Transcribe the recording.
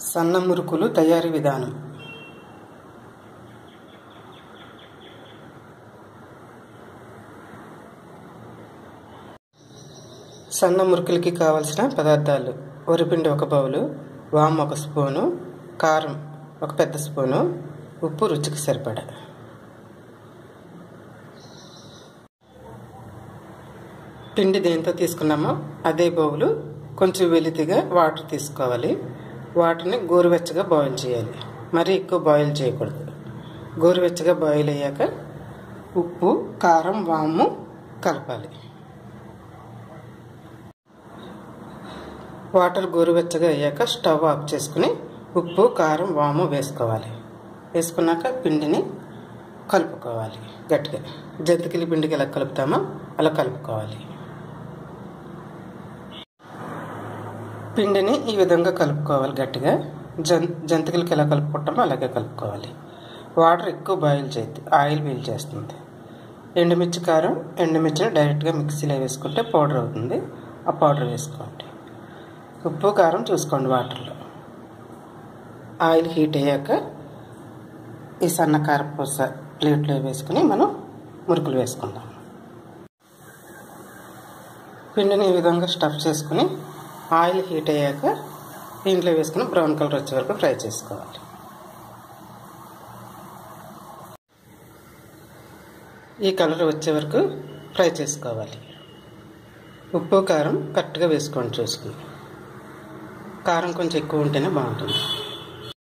సన్న మురుకులు తయారీ విధానం సన్న మురుకులకి కావలసిన పదార్థాలు వరిపిండి ఒక బౌలు వాము ఒక స్పూను కారం ఒక పెద్ద స్పూను ఉప్పు రుచికి సరిపడా పిండి దేంతో తీసుకున్నామో అదే బౌలు కొంచెం వెలితిగా వాటర్ తీసుకోవాలి వాటర్ని గోరువెచ్చగా బాయిల్ చేయాలి మరీ ఎక్కువ బాయిల్ చేయకూడదు గోరువెచ్చగా బాయిల్ అయ్యాక ఉప్పు కారం వాము కలపాలి వాటర్ గోరువెచ్చగా అయ్యాక స్టవ్ ఆఫ్ చేసుకుని ఉప్పు కారం వాము వేసుకోవాలి వేసుకున్నాక పిండిని కలుపుకోవాలి గట్టిగా జంతికలి పిండికి ఎలా కలుపుతామో అలా కలుపుకోవాలి పిండిని ఈ విధంగా కలుపుకోవాలి గట్టిగా జం జంతికలకి ఎలా కలుపుకుంటామో అలాగే కలుపుకోవాలి వాటర్ ఎక్కువ బాయిల్ చేయద్దు ఆయిల్ బీల్ చేస్తుంది ఎండుమిర్చి కారం ఎండుమిర్చిని డైరెక్ట్గా మిక్సీలో వేసుకుంటే పౌడర్ అవుతుంది ఆ పౌడర్ వేసుకోండి ఉప్పు కారం చూసుకోండి వాటర్లో ఆయిల్ హీట్ అయ్యాక ఈ సన్న కారపూస ప్లేట్లో వేసుకుని మనం మురుకులు వేసుకుందాం పిండిని ఈ విధంగా స్టఫ్ చేసుకుని ఆయిల్ హీట్ అయ్యాక దీంట్లో వేసుకుని బ్రౌన్ కలర్ వచ్చే వరకు ఫ్రై చేసుకోవాలి ఈ కలర్ వచ్చే వరకు ఫ్రై చేసుకోవాలి ఉప్పు కారం కరెక్ట్గా వేసుకోండి చూసుకుని కారం కొంచెం ఎక్కువ ఉంటేనే బాగుంటుంది